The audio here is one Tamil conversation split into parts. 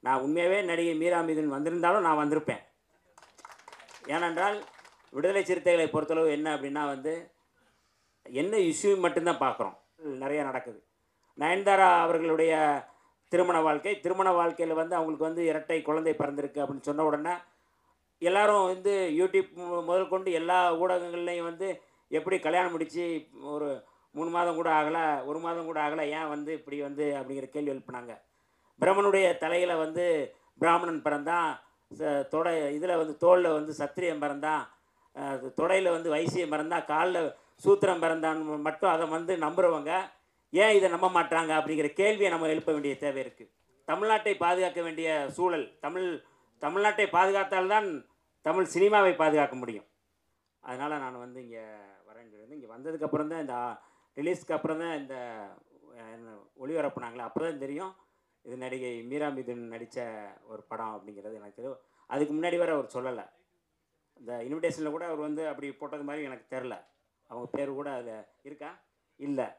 நான் உண்மையாகவே நடிகை மீரா மீதன் வந்திருந்தாலும் நான் வந்திருப்பேன் ஏனென்றால் விடுதலை சிறுத்தைகளை பொறுத்தளவு என்ன அப்படின்னா வந்து என்ன இஷ்யூ மட்டும்தான் பார்க்குறோம் நிறைய நடக்குது நயன்தாரா அவர்களுடைய திருமண வாழ்க்கை திருமண வாழ்க்கையில் வந்து அவங்களுக்கு வந்து இரட்டை குழந்தை பிறந்திருக்கு அப்படின்னு சொன்ன உடனே எல்லாரும் வந்து யூடியூப் மு- முதல் கொண்டு எல்லா ஊடகங்கள்லையும் வந்து எப்படி கல்யாணம் முடித்து ஒரு மூணு மாதம் கூட ஆகலை ஒரு மாதம் கூட ஆகலை ஏன் வந்து இப்படி வந்து அப்படிங்கிற கேள்வி எழுப்பினாங்க பிரம்மனுடைய தலையில் வந்து பிராமணன் பிறந்தான் ச- தொடை இதில் வந்து தோளில் வந்து சத்திரியன் பிறந்தான் தொடையில் வந்து வைசியம் பிறந்தான் காலில் சூத்திரம் பிறந்தான் மட்டும் அதை வந்து நம்புறவங்க ஏன் இதை நம்ப மாட்டாங்க அப்படிங்கிற கேள்வியை நம்ம எழுப்ப வேண்டிய தேவை இருக்குது தமிழ்நாட்டை பாதுகாக்க வேண்டிய சூழல் தமிழ் தமிழ்நாட்டை பாதுகாத்தால்தான் தமிழ் சினிமாவை பாதுகாக்க முடியும் அதனால் நான் வந்து இங்கே வரேன் சொல்லி இங்கே வந்ததுக்கப்புறம் தான் இந்த ரிலீஸ்க்கு அப்புறம் தான் இந்த அஹ், என்ன, ஒளிபரப்புனாங்களே அப்போ தான் தெரியும் இது நடிகை மீரா மிதுன் நடித்த ஒரு படம் அப்படிங்கிறது எனக்கு தெரியும் அதுக்கு முன்னாடி வரை அவர் சொல்லலை இந்த இன்விடேஷனில் கூட அவர் வந்து அப்படி போட்டது மாதிரி எனக்கு தெரில அவங்க பேர் கூட அதில் இருக்கா இல்லை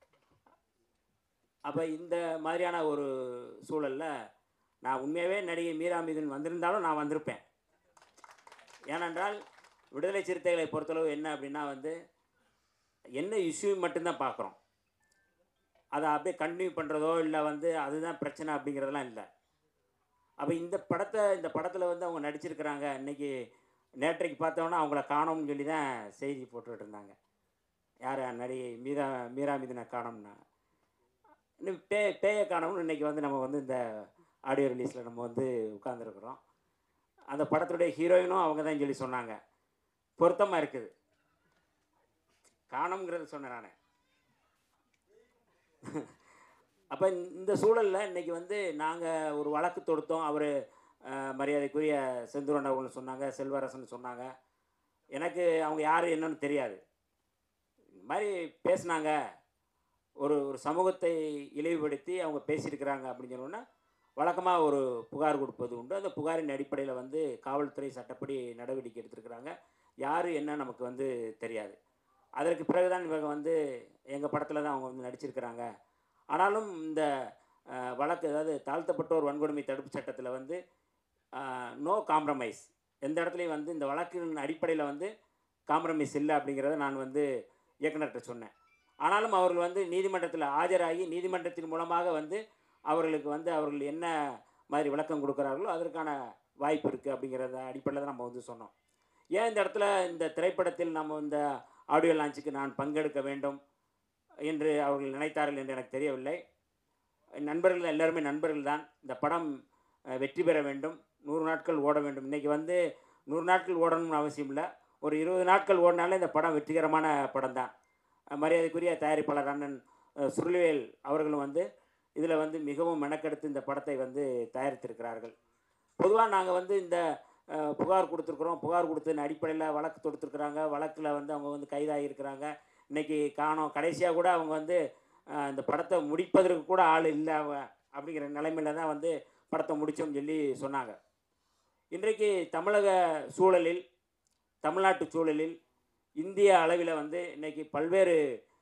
அப்போ இந்த மாதிரியான ஒரு சூழலில் நான் உண்மையாகவே நடிகை மீரா மிதுன் வந்திருந்தாலும் நான் வந்திருப்பேன் ஏனென்றால் விடுதலை சிறுத்தைகளை பொறுத்தளவு என்ன அப்படின்னா வந்து என்ன இஷ்யூ மட்டும்தான் பார்க்குறோம் அதை அப்படியே கண்டினியூ பண்ணுறதோ இல்லை வந்து அதுதான் பிரச்சனை அப்படிங்கிறதெல்லாம் இல்லை அப்போ இந்த படத்தை இந்த படத்தில் வந்து அவங்க நடிச்சிருக்கிறாங்க இன்னைக்கு நேற்றைக்கு பார்த்தோன்னா அவங்கள காணோம்னு சொல்லி தான் செய்தி போட்டுக்கிட்டு இருந்தாங்க யார் நடிகை மீரா மீரா மீதினை காணோம்னா இன்னும் பே பேயை காணோம்னு இன்னைக்கு வந்து நம்ம வந்து இந்த ஆடியோ ரிலீஸில் நம்ம வந்து உட்காந்துருக்குறோம் அந்த படத்துடைய ஹீரோயினும் அவங்க தான் சொல்லி சொன்னாங்க பொருத்தமாக இருக்குது காணோங்கிறது சொன்னேன் நான் அப்போ இந்த சூழலில் இன்னைக்கு வந்து நாங்கள் ஒரு வழக்கு தொடுத்தோம் அவர் மரியாதைக்குரிய செந்தூரன் அவர்கள் சொன்னாங்க செல்வரசன் சொன்னாங்க எனக்கு அவங்க யார் என்னன்னு தெரியாது இந்த மாதிரி பேசுனாங்க ஒரு ஒரு சமூகத்தை இழிவுபடுத்தி அவங்க பேசியிருக்கிறாங்க அப்படின்னு சொன்னோன்னா வழக்கமாக ஒரு புகார் கொடுப்பது உண்டு அந்த புகாரின் அடிப்படையில் வந்து காவல்துறை சட்டப்படி நடவடிக்கை எடுத்திருக்கிறாங்க யார் என்ன நமக்கு வந்து தெரியாது அதற்கு பிறகுதான் இவங்க வந்து எங்கள் படத்தில் தான் அவங்க வந்து நடிச்சிருக்கிறாங்க ஆனாலும் இந்த அஹ், வழக்கு அதாவது தாழ்த்தப்பட்டோர் வன்கொடுமை தடுப்பு சட்டத்தில் வந்து நோ காம்ப்ரமைஸ் எந்த இடத்துலையும் வந்து இந்த வழக்கின் அடிப்படையில் வந்து காம்ப்ரமைஸ் இல்லை அப்படிங்கிறத நான் வந்து இயக்குனர்கிட்ட சொன்னேன் ஆனாலும் அவர்கள் வந்து நீதிமன்றத்தில் ஆஜராகி நீதிமன்றத்தின் மூலமாக வந்து அவர்களுக்கு வந்து அவர்கள் என்ன மாதிரி விளக்கம் கொடுக்குறார்களோ அதற்கான வாய்ப்பு இருக்குது அப்படிங்கிறத அடிப்படையில் தான் நம்ம வந்து சொன்னோம் ஏன் இந்த இடத்துல இந்த திரைப்படத்தில் நம்ம இந்த ஆடியோ லான்ச்சுக்கு நான் பங்கெடுக்க வேண்டும் என்று அவர்கள் நினைத்தார்கள் என்று எனக்கு தெரியவில்லை என் நண்பர்கள் எல்லாருமே நண்பர்கள் தான் இந்த படம் அஹ், வெற்றி பெற வேண்டும் நூறு நாட்கள் ஓட வேண்டும் இன்றைக்கி வந்து நூறு நாட்கள் ஓடணும்னு அவசியம் இல்லை ஒரு இருபது நாட்கள் ஓடினாலே இந்த படம் வெற்றிகரமான படம் தான் அஹ், மரியாதைக்குரிய தயாரிப்பாளர் அண்ணன் அஹ், சுருளிவேல் அவர்களும் வந்து இதில் வந்து மிகவும் மெனக்கெடுத்து இந்த படத்தை வந்து தயாரித்திருக்கிறார்கள் பொதுவாக நாங்கள் வந்து இந்த அஹ், புகார் கொடுத்துருக்குறோம் புகார் கொடுத்ததின் அடிப்படையில் வழக்கு தொடுத்துருக்குறாங்க வழக்கில் வந்து அவங்க வந்து கைதாகியிருக்கிறாங்க இன்றைக்கி காணோம் கடைசியாக கூட அவங்க வந்து அஹ், இந்த படத்தை முடிப்பதற்கு கூட ஆள் இல்லை அவ- அப்படிங்கிற நிலைமையில தான் வந்து படத்தை முடித்தோம்னு சொல்லி சொன்னாங்க இன்றைக்கு தமிழக சூழலில் தமிழ்நாட்டு சூழலில் இந்திய அளவில் வந்து இன்றைக்கி பல்வேறு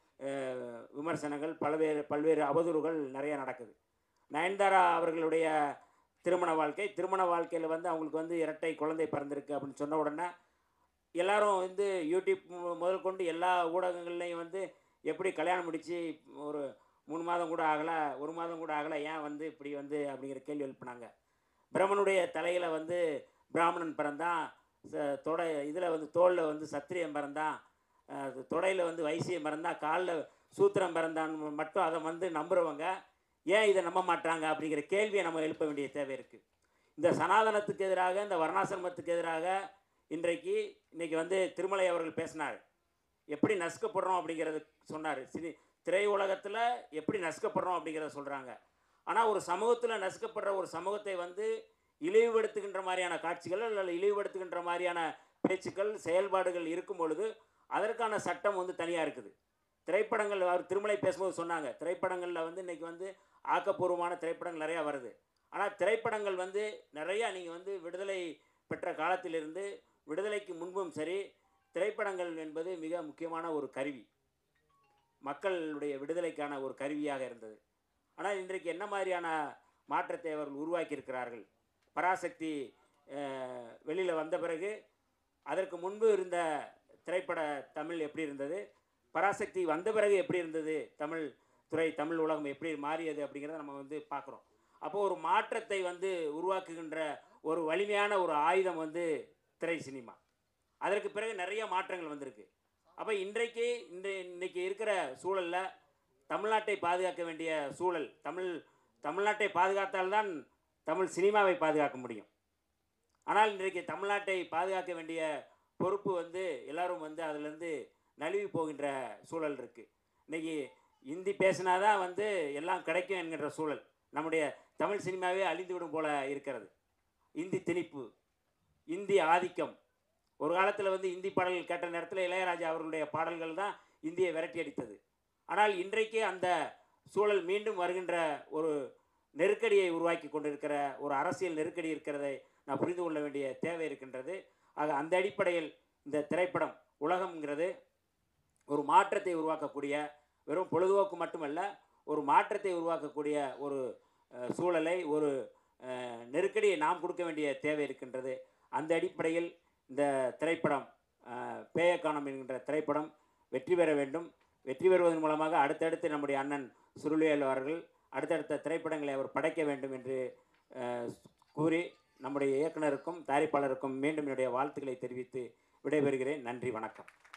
அஹ், விமர்சனங்கள் பல்வேறு பல்வேறு அவதூறுகள் நிறைய நடக்குது நயன்தாரா அவர்களுடைய திருமண வாழ்க்கை திருமண வாழ்க்கையில் வந்து அவங்களுக்கு வந்து இரட்டை குழந்தை பிறந்திருக்கு அப்படின்னு சொன்ன உடனே எல்லாரும் வந்து யூடியூப் மு- முதல் கொண்டு எல்லா ஊடகங்கள்லையும் வந்து எப்படி கல்யாணம் முடித்து ஒரு மூணு மாதம் கூட ஆகலை ஒரு மாதம் கூட ஆகலை ஏன் வந்து இப்படி வந்து அப்படிங்கிற கேள்வி எழுப்பினாங்க பிரம்மனுடைய தலையில் வந்து பிராமணன் பிறந்தான் ச- தொடை இதில் வந்து தோளில் வந்து சத்திரியன் பிறந்தான் தொடையில் வந்து வைசியம் பிறந்தான் காலில் சூத்திரம் பிறந்தான் மட்டும் அதை வந்து நம்புறவங்க ஏன் இதை நம்ப மாட்டாங்க அப்படிங்கிற கேள்வியை நம்ம எழுப்ப வேண்டிய தேவை இருக்குது இந்த சனாதனத்துக்கு எதிராக இந்த வர்ணாசிரமத்துக்கு எதிராக இன்றைக்கு இன்னைக்கு வந்து திருமலை அவர்கள் பேசினார் எப்படி நசுக்கப்படுறோம் அப்படிங்கிறது சொன்னார் சினி திரையுலகத்தில் எப்படி நசுக்கப்படுறோம் அப்படிங்கிறத சொல்கிறாங்க ஆனால் ஒரு சமூகத்தில் நசுக்கப்படுற ஒரு சமூகத்தை வந்து இழிவுபடுத்துகின்ற மாதிரியான காட்சிகள் அல்லது இழிவுபடுத்துகின்ற மாதிரியான பேச்சுக்கள் செயல்பாடுகள் இருக்கும் பொழுது அதற்கான சட்டம் வந்து தனியாக இருக்குது திரைப்படங்கள் அவர் திருமலை பேசும்போது சொன்னாங்க திரைப்படங்களில் வந்து இன்றைக்கி வந்து ஆக்கப்பூர்வமான திரைப்படங்கள் நிறையா வருது ஆனால் திரைப்படங்கள் வந்து நிறையா நீங்கள் வந்து விடுதலை பெற்ற காலத்திலிருந்து விடுதலைக்கு முன்பும் சரி திரைப்படங்கள் என்பது மிக முக்கியமான ஒரு கருவி மக்களுடைய விடுதலைக்கான ஒரு கருவியாக இருந்தது ஆனால் இன்றைக்கு என்ன மாதிரியான மாற்றத்தை அவர்கள் உருவாக்கியிருக்கிறார்கள் பராசக்தி வெளியில் வந்த பிறகு அதற்கு முன்பு இருந்த திரைப்பட தமிழ் எப்படி இருந்தது பராசக்தி வந்த பிறகு எப்படி இருந்தது தமிழ் துறை தமிழ் உலகம் எப்படி மாறியது அப்படிங்கிறத நம்ம வந்து பார்க்குறோம் அப்போ ஒரு மாற்றத்தை வந்து உருவாக்குகின்ற ஒரு வலிமையான ஒரு ஆயுதம் வந்து திரை சினிமா அதற்கு பிறகு நிறைய மாற்றங்கள் வந்திருக்கு அப்போ இன்றைக்கு இந்த இன்னைக்கு இருக்கிற சூழலில் தமிழ்நாட்டை பாதுகாக்க வேண்டிய சூழல் தமிழ் தமிழ்நாட்டை பாதுகாத்தால்தான் தமிழ் சினிமாவை பாதுகாக்க முடியும் ஆனால் இன்றைக்கு தமிழ்நாட்டை பாதுகாக்க வேண்டிய பொறுப்பு வந்து எல்லாரும் வந்து அதிலிருந்து நழுவி போகின்ற சூழல் இருக்குது இன்றைக்கி இந்தி பேசினாதான் வந்து எல்லாம் கிடைக்கும் என்கின்ற சூழல் நம்முடைய தமிழ் சினிமாவே அழிந்துவிடும் போல இருக்கிறது இந்தி திணிப்பு இந்தி ஆதிக்கம் ஒரு காலத்தில் வந்து இந்தி பாடல்கள் கேட்ட நேரத்தில் இளையராஜா அவர்களுடைய பாடல்கள் தான் இந்தியை விரட்டி அடித்தது ஆனால் இன்றைக்கு அந்த சூழல் மீண்டும் வருகின்ற ஒரு நெருக்கடியை உருவாக்கி கொண்டிருக்கிற ஒரு அரசியல் நெருக்கடி இருக்கிறதை நான் புரிந்து கொள்ள வேண்டிய தேவை இருக்கின்றது ஆக அந்த அடிப்படையில் இந்த திரைப்படம் உலகம்ங்கிறது ஒரு மாற்றத்தை உருவாக்கக்கூடிய வெறும் பொழுதுபோக்கு மட்டுமல்ல ஒரு மாற்றத்தை உருவாக்கக்கூடிய ஒரு அஹ், சூழலை ஒரு அஹ், நெருக்கடியை நாம் கொடுக்க வேண்டிய தேவை இருக்கின்றது அந்த அடிப்படையில் இந்த திரைப்படம் அஹ், பேயக்கானம் என்கின்ற திரைப்படம் வெற்றி பெற வேண்டும் வெற்றி பெறுவதன் மூலமாக அடுத்தடுத்து நம்முடைய அண்ணன் சுருளியல் அவர்கள் அடுத்தடுத்த திரைப்படங்களை அவர் படைக்க வேண்டும் என்று அஹ், கூறி நம்முடைய இயக்குனருக்கும் தயாரிப்பாளருக்கும் மீண்டும் என்னுடைய வாழ்த்துக்களை தெரிவித்து விடைபெறுகிறேன் நன்றி வணக்கம்